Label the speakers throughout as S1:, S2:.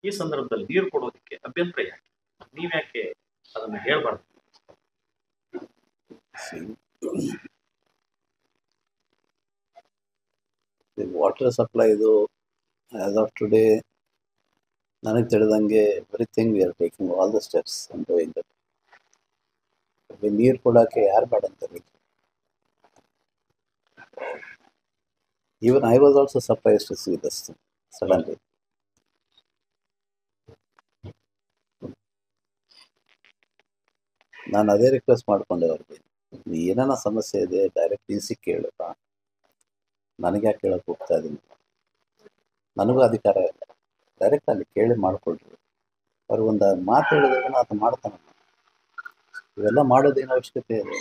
S1: ಈ ಸಂದರ್ಭದಲ್ಲಿ ನೀರು ಕೊಡೋದಕ್ಕೆ ಅಭ್ಯಂತರ ಯಾಕೆ ನೀವ್ಯಾಕೆ ಅದನ್ನ ಹೇಳ್ಬಾರ್ದು
S2: ವಾಟರ್ ಸಪ್ಲೈ ಇದು ಆಸ್ ಆಫ್ ಟುಡೇ ನನಗೆ ತಿಳಿದಂಗೆ everything we are taking all the steps and doing that ನೀರು ಕೊಡೋಕ್ಕೆ ಯಾರು ಬೇಡ ಅಂತಾರೆ even I was also surprise to see this suddenly ನಾನು ಅದೇ ರಿಕ್ವೆಸ್ಟ್ ಮಾಡ್ಕೊಂಡೆ ಅವ್ರಿಗೆ ಏನಾನ ಸಮಸ್ಯೆ ಇದೆ ಡೈರೆಕ್ಟ್ ಡಿ ಸಿ ಕೇಳಪ್ಪ ನನಗೆ ಯಾಕೆ ಕೇಳಕ್ಕೆ ಹೋಗ್ತಾ ಇದ್ದೀನಿ ನನಗೂ ಅಧಿಕಾರ ಇಲ್ಲ ಡೈರೆಕ್ಟ್ ಅಲ್ಲಿ ಕೇಳಿ ಮಾಡ್ಕೊಳ್ರಿ ಅವ್ರಿಗೆ ಒಂದು ಮಾತು ಹೇಳಿದಾಗ ಆತ ಮಾಡ್ತಾನೆ ಇವೆಲ್ಲ ಮಾಡೋದೇನು ಅವಶ್ಯಕತೆ ಇದೆ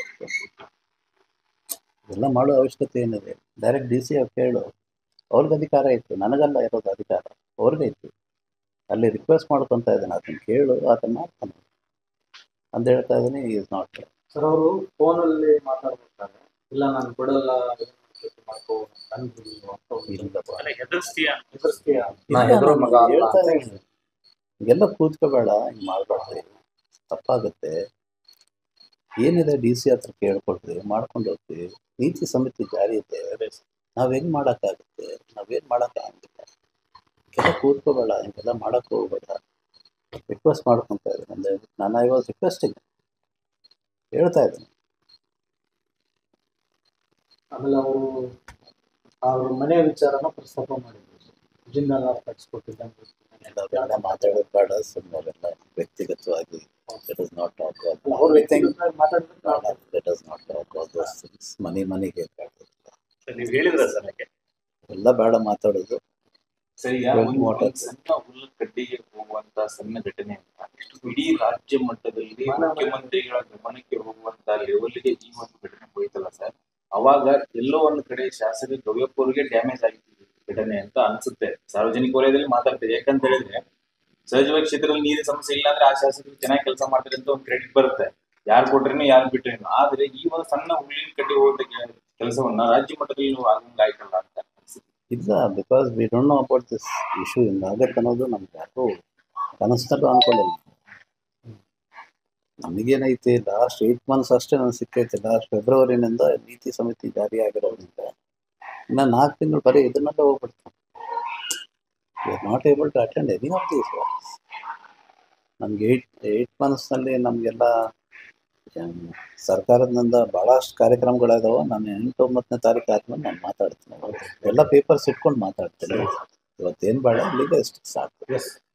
S2: ಇವೆಲ್ಲ ಮಾಡೋ ಅವಶ್ಯಕತೆ ಏನಿದೆ ಡೈರೆಕ್ಟ್ ಡಿ ಸಿ ಅವ್ರು ಕೇಳು ಅವ್ರಿಗೆ ಅಧಿಕಾರ ಇತ್ತು ನನಗಲ್ಲ ಇರೋದು ಅಧಿಕಾರ ಅವ್ರಿಗೆ ಇತ್ತು ಅಲ್ಲಿ ರಿಕ್ವೆಸ್ಟ್ ಮಾಡ್ಕೊತ ಇದ್ದಾನೆ ಆತನ ಕೇಳು ಆತನ ಮಾಡ್ತಾನೆ ಅಂತ ಹೇಳ್ತಾ ಇದ್ದೀನಿ ಈಸ್ ನಾಟ್
S3: ಸರ್ ಅವರು ಫೋನಲ್ಲಿ ಮಾತಾಡ್ಬೇಕಾದ್ರೆ ಇಲ್ಲ ನಾನು ಬಿಡಲ್ಲ ಏನ್ ಮಾಡ್ಬೇಕು ಮಾಡ್ಕೋ ನನ್ ಬಿಡು ಅಂತ ಒಂದು
S2: ಇಲ್ಲಪ್ಪ
S1: ಅಲ್ಲ ಹೆದರ್ಸ್ತೀಯ
S3: ಹೆದರ್ಸ್ತೀಯ?
S2: ಇಲ್ಲ,
S3: ನಾ ಹೆದರೋ ಮಗ
S2: ನಾನು
S3: ಅಲ್ಲ
S2: ಹೇಳ್ತಾ
S3: ಅಂತ
S2: ಇದ್ದೀನಿ. ಎಲ್ಲ ಕೂತ್ಕೋಬೇಡ ಹಿಂಗೆ ಮಾಡಬೇಡ್ರಿ ತಪ್ಪಾಗುತ್ತೆ ಏನಿದೆ ಡಿ ಸಿ ಹತ್ರ ಕೇಳ್ಕೊಳ್ರಿ ಮಾಡ್ಕೊಂಡು ಹೋಗ್ತೀವಿ ನೀತಿ ಸಮಿತಿ ಜಾರಿ ಇದೆ ನಾವ್ ಹೆಂಗ್ ಮಾಡೋಕ್ಕಾಗುತ್ತೆ ನಾವೇನ್ ಮಾಡೋಕ್ಕಾಗಂಗಿಲ್ಲ ಎಲ್ಲ ಕೂತ್ಕೋಬೇಡ ಹಿಂಗೆಲ್ಲ ಮಾಡಕ್ಕೆ ಹೋಗ್ಬೇಡ ರಿಕ್ವೆಸ್ಟ್ ಮಾಡ್ಕೊತಾ ಇದ್ದೀನಿ ಅಂದ್ರೆ ನಾನು ಐ ವಾಸ್ ರಿಕ್ವೆಸ್ಟಿಂಗ್ ಹೇಳ್ತಾ ಇದ್ದೀನಿ
S3: ಆಮೇಲೆ ಅವರು ಅವ್ರ ಮನೆ ವಿಚಾರನ ಪ್ರಸ್ತಾಪ ಮಾಡಿದ್ರು ಜಿನ್ನೆಲ್ಲ ಕಟ್ಸ್ಕೊಟ್ಟಿದ್ದಂಗೆ
S2: ನಾವೆಲ್ಲ ಮಾತಾಡೋದು ಬೇಡ ಸುಮ್ಮನೆಲ್ಲ ವ್ಯಕ್ತಿಗತವಾಗಿ ಇಟ್ ಇಸ್ ನಾಟ್ ಟಾಕ್
S3: ಅವ್ರ ವ್ಯಕ್ತಿಗತವಾಗಿ ಮಾತಾಡ್ಬೇಕು
S2: it is not talk those things ಮನೆ ಮನೆಗೆ
S1: ನೀವು ಹೇಳಿದ್ರ ಸರ್ ಯಾಕೆ
S2: ಎಲ್ಲ ಬೇಡ ಮಾತಾಡೋದು
S4: ಸರಿ
S2: Well,
S4: ಒಂದು
S2: water.
S4: ಒಂದು ಸಣ್ಣ ಹುಲ್ಲು ಕಡ್ಡಿಗೆ ಹೋಗುವಂತ ಸಣ್ಣ ಘಟನೆ ಅಂತ ಇಷ್ಟು ಇಡೀ ರಾಜ್ಯ ಮಟ್ಟದಲ್ಲಿ
S3: ಮಾನವ-
S4: ಮುಖ್ಯಮಂತ್ರಿಗಳ ಗಮನಕ್ಕೆ ಹೋಗುವಂತ ಲೆವೆಲ್ಗೆ ಈ ಒಂದು ಘಟನೆ ಹೋಯ್ತಲ್ಲ ಸರ್ ಅವಾಗ ಎಲ್ಲೋ ಒಂದು ಕಡೆ ಶಾಸಕ ಗವ್ಯಪ್ಪ ಅವರಿಗೆ ಡ್ಯಾಮೇಜ್ ಆಗಿತ್ತು ಈ ಘಟನೆ ಅಂತ ಅನ್ಸುತ್ತೆ ಸಾರ್ವಜನಿಕ ವಲಯದಲ್ಲಿ ಮಾತಾಡ್ತಾರೆ ಯಾಕಂತ ಹೇಳಿದ್ರೆ ಸಹಜವಾಗಿ ಕ್ಷೇತ್ರದಲ್ಲಿ ನೀರಿನ ಸಮಸ್ಯೆ ಇಲ್ಲ ಅಂದ್ರೆ ಆ ಶಾಸಕರು ಚೆನ್ನಾಗಿ ಕೆಲಸ ಮಾಡ್ತಾರೆ ಅಂತ ಒಂದು ಕ್ರೆಡಿಟ್ ಬರುತ್ತೆ ಯಾರು ಕೊಟ್ರೇನು ಯಾರು ಬಿಟ್ರೇನು ಆದ್ರೆ ಈ ಒಂದು ಸಣ್ಣ ಹುಲ್ಲಿನ ಕಡ್ಡಿ ಹೋಗೋದಕ್ಕೆ ಕೆಲಸವನ್ನ ರಾಜ್ಯ ಮಟ್ಟದಲ್ಲಿ ನೀವು ಆಗಂಗ್ ಆಯ್ತಲ್ಲ ಅಂತ ಅನ್ಸುತ್ತೆ
S2: ಇಲ್ಲ because we don't know about this issue ಹಿಂಗಾಗತ್ತೆ ಅನ್ನೋದು ನಮ್ಗೆ ಯಾಕೋ ಕನಸ್ನಲ್ಲೂ ಅನ್ಕೊಂಡಿಲ್ಲ ನಮಗೇನೈತಿ ಲಾಸ್ಟ್ ಏಟ್ ಮಂತ್ಸ್ ಅಷ್ಟೇ ನನಗೆ ಸಿಕ್ಕೈತೆ ಲಾಸ್ಟ್ ಫೆಬ್ರವರಿನಿಂದ ನೀತಿ ಸಮಿತಿ ಜಾರಿ ಆಗಿರೋದ್ರಿಂದ ಇನ್ನು ನಾಲ್ಕು ತಿಂಗಳು ಬರೀ ಇದನ್ನೆಲ್ಲ ಹೋಗ್ಬಿಡ್ತಾನೆ we are not able to attend any of these works ನಮ್ಗೆ ಏಟ್ ಏಟ್ ಮಂತ್ಸ್ನಲ್ಲಿ ನಮಗೆಲ್ಲ ಸರ್ಕಾರದಿಂದ ಭಾಳಷ್ಟು ಕಾರ್ಯಕ್ರಮಗಳಿದಾವೆ ನಾನು ಎಂಟು ಒಂಬತ್ತನೇ ತಾರೀಕು ಆದ್ಮೇಲೆ ನಾನು ಮಾತಾಡ್ತೀನಿ ಎಲ್ಲ ಪೇಪರ್ಸ್ ಇಟ್ಕೊಂಡು ಮಾತಾಡ್ತೀನಿ ಇವತ್ತೇನು ಬೇಡ ಇಲ್ಲಿಗೆ ಅಷ್ಟು ಸಾಕು